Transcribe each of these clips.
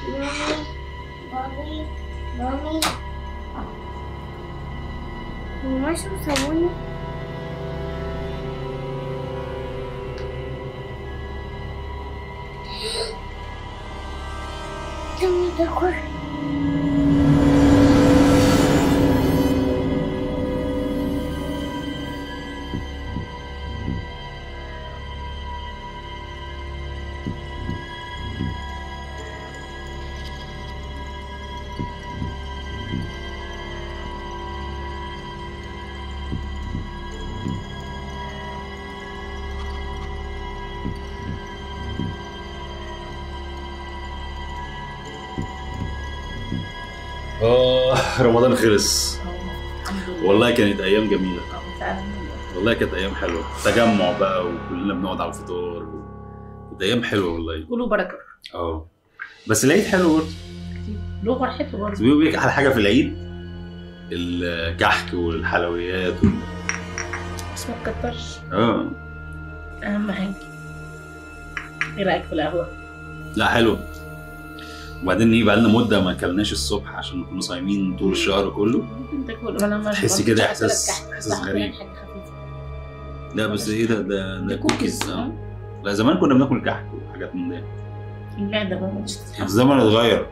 مامي مامي مامي ماشي بيسووني دمي تاكل اه رمضان خلص الحمد لله والله كانت ايام جميله آه، فعلا والله كانت ايام حلوه تجمع بقى وكلنا بنقعد على الفطار و... كانت ايام حلوه والله كله بركه اه بس العيد حلو برضه له فرحته برضه بس بيقولوا لك على حاجه في العيد الكحك والحلويات وال... بس ما تكترش اه اهم حاجه ايه رايك في القهوه؟ لا حلو وبعدين ايه بقى لنا مده ما اكلناش الصبح عشان كنا صايمين طول الشهر كله ممكن تاكل ما لما تحسي كده إحساس- إحساس غريب. حاجه خفيفه لا بس ايه ده ده ده كوكيز كوكيز اه لا زمان كنا بناكل كحك وحاجات من دي المعده بقى مش تتحمل. الزمن اتغير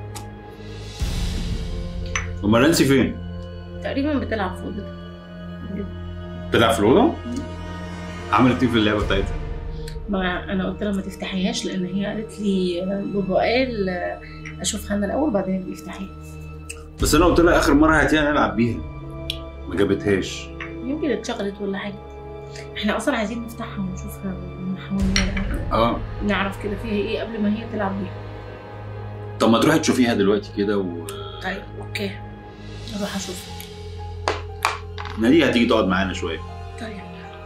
امال نانسي فين؟ تقريبا بتلعب في اوضتها بتلعب في الاوضه؟ عملت ايه في اللعبه بتاعتها؟ ما انا قلت لها ما تفتحيهاش لان هي قالت لي بابا قال اشوفها انا الاول بعدين بيفتحيها بس انا قلت لها اخر مره هاتيها نلعب بيها ما جابتهاش يمكن اتشغلت ولا حاجه احنا اصلا عايزين نفتحها ونشوفها ونحاول اه نعرف كده فيها ايه قبل ما هي تلعب بيها طب ما تروحي تشوفيها دلوقتي كده و طيب اوكي اروح اشوف نادي هتيجي تقعد معانا شويه طيب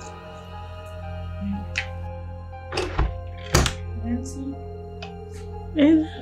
نانسي ايه ده؟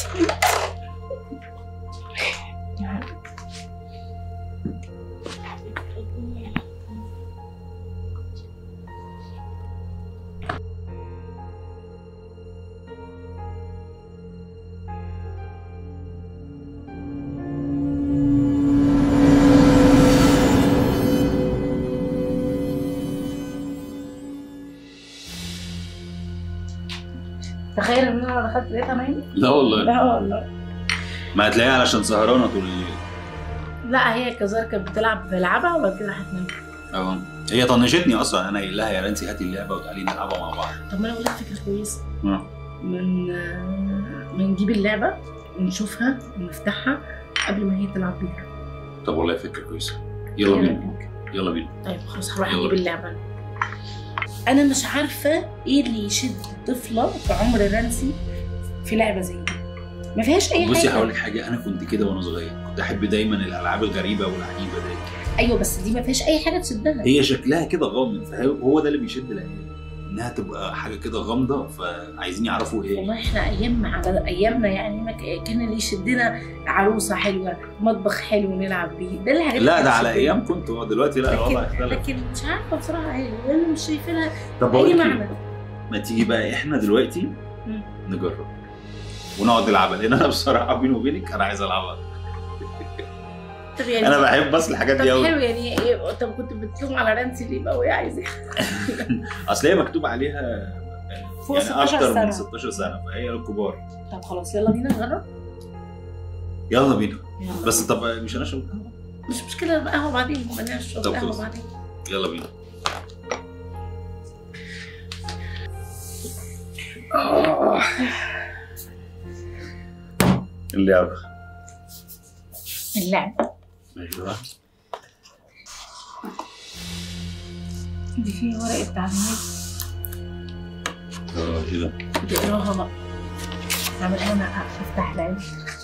تخيل ان انا دخلت لقيتها نايمه لا والله لا والله ما هتلاقيها علشان سهرانه طول الليل لا هي كذلك كانت بتلعب بلعبها وبعد كده هتنام اه هي طنشتني اصلا انا قايل لها يا نانسي هاتي اللعبه وتعالي نلعبها مع بعض طب ما انا اقول لك فكره كويسه آه. من من نجيب اللعبه ونشوفها ونفتحها قبل ما هي تلعب بيها طب والله فكره كويسه يلا إيه بينا رأيك؟ يلا بينا طيب خلاص هروح يلا. اجيب اللعبه انا مش عارفه ايه اللي يشد طفله في عمر نانسي في لعبه زي دي ما فيهاش اي بصي حاجه هقول لك حاجه انا كنت كده وانا صغير كنت احب دايما الالعاب الغريبه والعجيبه دي ايوه بس دي ما فيهاش اي حاجه تشدها هي شكلها كده غامض فهو ده اللي بيشد العيال انها تبقى حاجه كده غامضه فعايزين يعرفوا ايه والله احنا ايام على ايامنا يعني ما ك- كان اللي يشدنا عروسه حلوه مطبخ حلو نلعب بيه ده الحاجات لا اللي ده على بتشدنا. ايام كنت هو دلوقتي لا الوضع لكن اختلف لكن مش عارفه بصراحه ايه انا مش شايفينها طب بقول اي لك إيه؟ معنى ما تيجي بقى احنا دلوقتي مم. نجرب ونقعد نلعبها لان انا بصراحه بيني وبينك انا عايز العبها طب يعني انا بحب بس الحاجات طب دي قوي حلو يعني ايه طب كنت بتلوم على رانسي ليه بقى وهي عايزه اصل هي مكتوب عليها فوق يعني 16 اكتر من سنة. 16 سنه فهي للكبار طب خلاص يلا بينا نجرب يلا بينا يلا بس طب مش هنشرب قهوة؟ مش مشكله بقى قهوه بعدين بعدين اشرب طب قهوه خلاص. بعدين يلا بينا آه. اللعبة اللعبه ايوه دي فيها ورقه تعليمات اه ايه ده بتقراها بقى اعملها انا افتح العين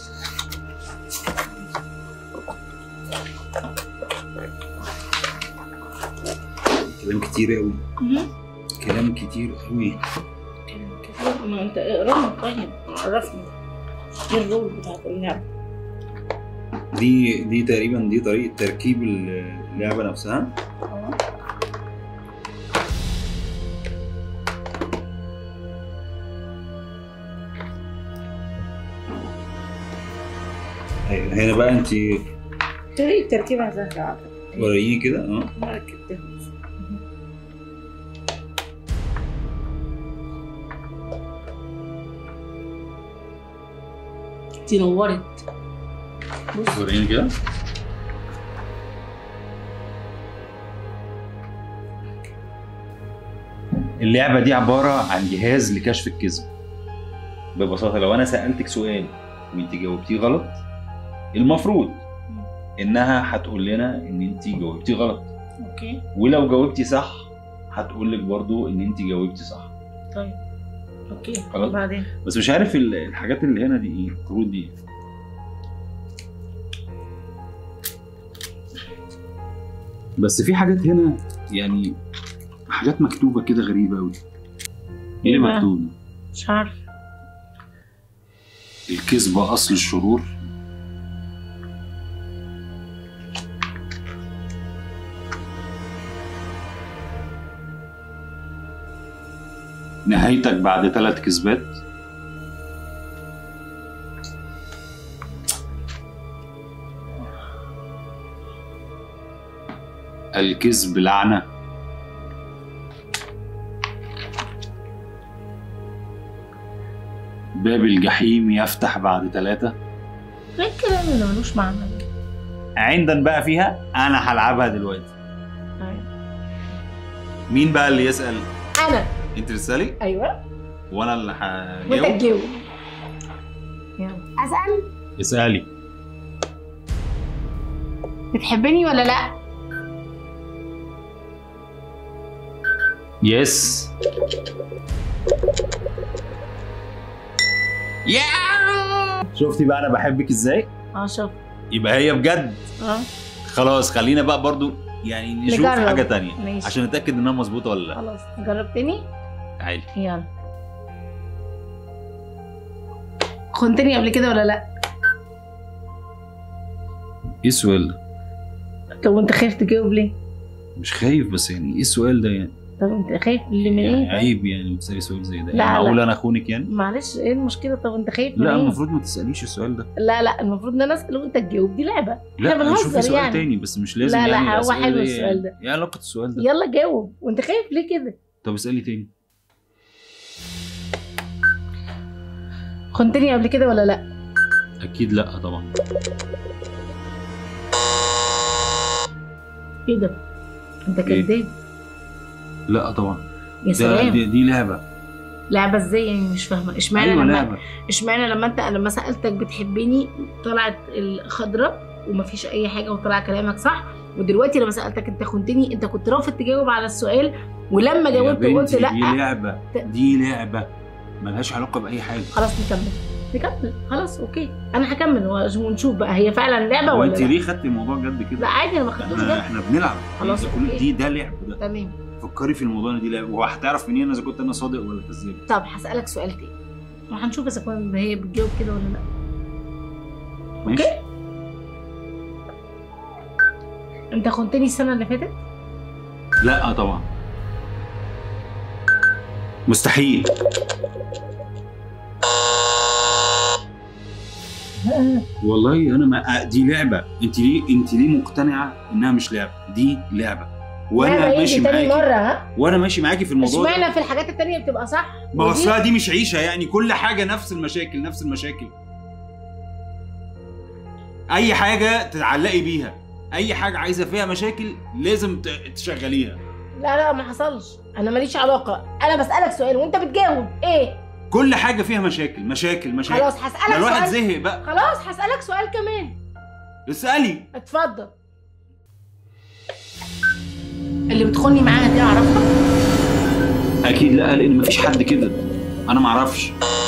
كلام كتير قوي كلام كتير قوي كتير ما انت اقراها طيب عرفني ايه الرول بتاعت اللعبه دي دي تقريبا دي طريقة تركيب اللعبة نفسها اه ايوه هنا بقى انت طريقة تركيبها سهلة على فكرة. وريني كده اه ما ركبتهاش دي نورت بص وريني كده اللعبة دي عبارة عن جهاز لكشف الكذب ببساطة لو أنا سألتك سؤال وأنت جاوبتيه غلط المفروض إنها هتقول لنا إن أنت جاوبتيه غلط اوكي ولو جاوبتي صح هتقول لك برضو إن أنت جاوبتي صح طيب اوكي خلاص. وبعدين بس مش عارف ال- الحاجات اللي هنا دي إيه الكروت دي إيه. بس في حاجات هنا يعني حاجات مكتوبة كده غريبة أوي ايه اللي إيه بقى؟ مكتوب ده؟ مش عارف الكذب أصل الشرور نهايتك بعد ثلاث كذبات الكذب لعنة باب الجحيم يفتح بعد ثلاثة ايه الكلام اللي ملوش معنى ده؟ عندن بقى فيها انا هلعبها دلوقتي طيب. مين بقى اللي يسال انا انت تسالي ايوه وانا اللي وانت هجاوب تجاوب يلا اسال اسالي بتحبني ولا لا؟ يس يا شفتي بقى انا بحبك ازاي اه شوف يبقى هي بجد اه خلاص خلينا بقى برضو يعني نشوف نجرب. حاجه تانية ماشي. عشان نتاكد انها مظبوطه ولا لا خلاص جربتني تعالي يلا خنتني قبل كده ولا لا؟ ايه السؤال ده طب وانت خايف تجاوب ليه؟ مش خايف بس يعني ايه السؤال ده يعني, طب انت خايف اللي من يعني ايه؟ عيب يعني تسالي سؤال زي ده لا، يعني لا. معقول انا اخونك يعني معلش ايه المشكله طب انت خايف من لا ايه؟ المفروض ما تساليش السؤال ده لا لا المفروض ان انا اسال وانت تجاوب دي لعبه لا احنا بنهزر شوفي سؤال يعني. تاني بس مش لازم لا، لا، يعني هو الأسئلة حلو دي السؤال يعني. ده. ايه علاقه السؤال ده يلا جاوب وانت خايف ليه كده؟ طب اسالي تاني خنتني قبل كده ولا لا؟ اكيد لا طبعا ايه ده؟ انت إيه؟ كذاب لا طبعا يا ده سلام دي, دي لعبه لعبه ازاي يعني مش فاهمه اشمعنى ايوه لما لعبه اشمعنى لما انت لما سالتك بتحبني طلعت الخضراء ومفيش اي حاجه وطلع كلامك صح ودلوقتي لما سالتك انت خنتني انت كنت رافض تجاوب على السؤال ولما يا جاوبت قلت بنتي دي لا لعبه ت- دي لعبه ملهاش علاقه باي حاجه خلاص نكمل نكمل خلاص اوكي انا هكمل ونشوف بقى هي فعلا لعبه ولا وانت لا ليه خدتي الموضوع جد لا كده عادي انا ما خدتوش احنا جد احنا بنلعب خلاص، ده كل أوكي. دي ده لعب ده تمام فكري في الموضوع ان دي لعبه وهتعرف منين اذا كنت انا صادق ولا كذاب طب هسالك سؤال تاني وهنشوف اذا كان هي بتجاوب كده ولا لا ماشي انت خنتني السنه اللي فاتت لا طبعا مستحيل والله انا ما دي لعبه انت ليه انت ليه مقتنعه انها مش لعبه دي لعبه وانا لعبة ايه ماشي دي تاني معاكي مره ها وانا ماشي معاكي في الموضوع ده اشمعنى في الحاجات التانية بتبقى صح ما هو ودي- أصلها دي مش عيشه يعني كل حاجه نفس المشاكل نفس المشاكل اي حاجه تتعلقي بيها اي حاجه عايزه فيها مشاكل لازم ت- تشغليها لا لا ما حصلش انا ماليش علاقه انا بسالك سؤال وانت بتجاوب ايه كل حاجه فيها مشاكل مشاكل مشاكل خلاص ما هسالك الواحد سؤال زهق بقى خلاص هسالك سؤال كمان اسالي اتفضل اللي بتخوني معاها دي اعرفها اكيد لا لان مفيش حد كده انا معرفش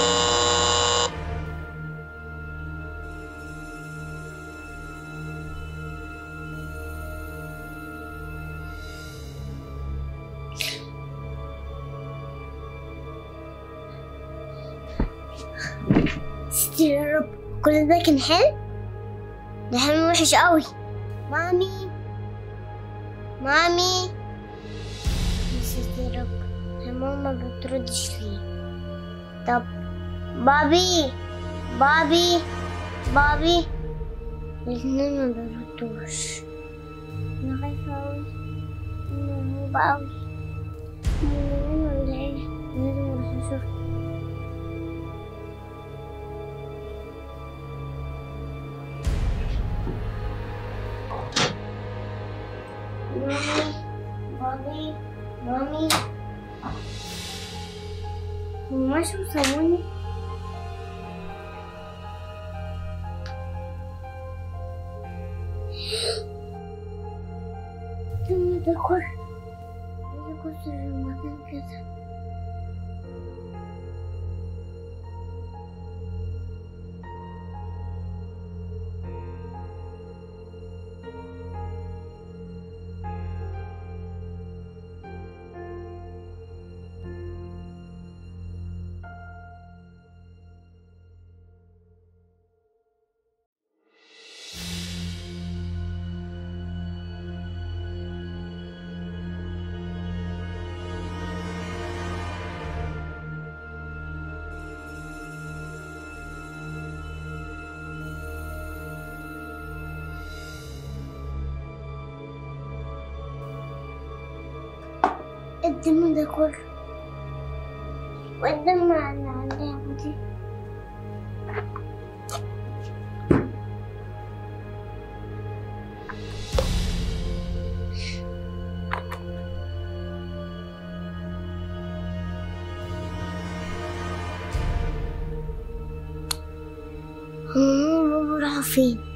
ستي يا رب كل ده كان حلو ده حلم وحش قوي مامي مامي يا ستي يا رب يا ماما ما بتردش ليه طب بابي بابي بابي الاتنين ما بيردوش أنا خايفة أوي مرعوبة أوي منين ولا إيه؟ لازم أروح أشوف مامي بابي مامي هو ماشي وسابوني ثم ده كله ده كله في المكان كده الدم ده كله والدم اللي على اللعبة دي هم بابا راحوا فين؟